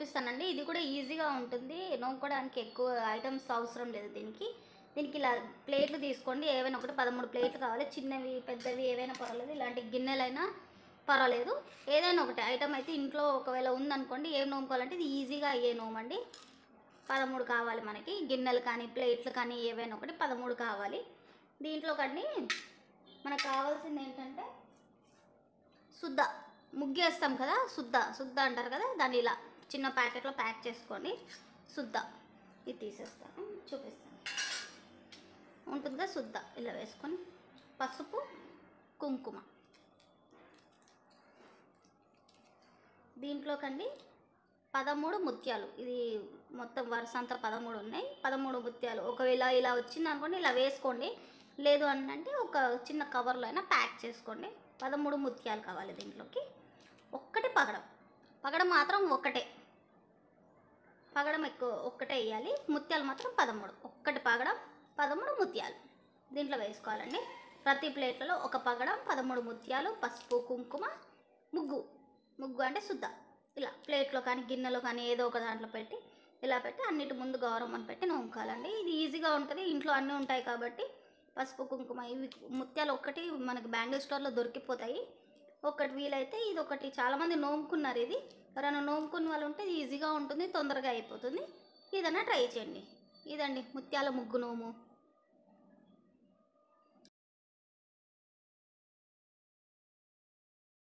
చూపిస్తానండి ఇది కూడా ఈజీగా ఉంటుంది నోముకోవడానికి ఎక్కువ ఐటమ్స్ అవసరం లేదు దీనికి దీనికి ఇలా ప్లేట్లు తీసుకోండి ఏవైనా ఒకటి పదమూడు ప్లేట్లు కావాలి చిన్నవి పెద్దవి ఏవైనా పర్వాలేదు ఇలాంటి గిన్నెలైనా పర్వాలేదు ఏదైనా ఒకటి ఐటమ్ అయితే ఇంట్లో ఒకవేళ ఉందనుకోండి ఏం నోముకోవాలంటే ఇది ఈజీగా అయ్యే నోమండి పదమూడు కావాలి మనకి గిన్నెలు కానీ ప్లేట్లు కానీ ఏవైనా ఒకటి పదమూడు కావాలి దీంట్లో కానీ మనకు కావాల్సింది ఏంటంటే శుద్ధ ముగ్గేస్తాం కదా శుద్ధ శుద్ధ అంటారు కదా దాన్ని ఇలా చిన్న ప్యాకెట్లో ప్యాక్ చేసుకోండి శుద్ధ ఇది తీసేస్తాను చూపిస్తాను ఉంటుందా శుద్ధ ఇలా వేసుకొని పసుపు కుంకుమ దీంట్లోకండి పదమూడు ముత్యాలు ఇది మొత్తం వరుస అంతా పదమూడు ఉన్నాయి పదమూడు ముత్యాలు ఒకవేళ ఇలా వచ్చింది అనుకోండి ఇలా వేసుకోండి లేదు అని అంటే ఒక చిన్న కవర్లో అయినా ప్యాక్ చేసుకోండి పదమూడు ముత్యాలు కావాలి దీంట్లోకి ఒక్కటి పగడం పగడం మాత్రం ఒకటే పగడం ఎక్కువ ఒక్కటే వేయాలి ముత్యాలు మాత్రం పదమూడు ఒక్కటి పగడం పదమూడు ముత్యాలు దీంట్లో వేసుకోవాలండి ప్రతి ప్లేట్లలో ఒక పగడం పదమూడు ముత్యాలు పసుపు కుంకుమ ముగ్గు ముగ్గు అంటే శుద్ధ ఇలా ప్లేట్లో కానీ గిన్నెలో కానీ ఏదో ఒక దాంట్లో పెట్టి ఇలా పెట్టి అన్నిటి ముందు గౌరవం అని పెట్టి నూముకోవాలండి ఇది ఈజీగా ఉంటుంది ఇంట్లో అన్నీ ఉంటాయి కాబట్టి పసుపు కుంకుమ ఇవి ముత్యాలు ఒక్కటి మనకి బ్యాంగిల్ స్టోర్లో దొరికిపోతాయి ఒకటి వీలైతే ఇది ఒకటి చాలామంది నోముకున్నారు ఇది ఎవరైనా నోముకున్న వాళ్ళు ఉంటే ఇది ఈజీగా ఉంటుంది తొందరగా అయిపోతుంది ఏదైనా ట్రై చేయండి ఇదండి ముత్యాల ముగ్గు నోము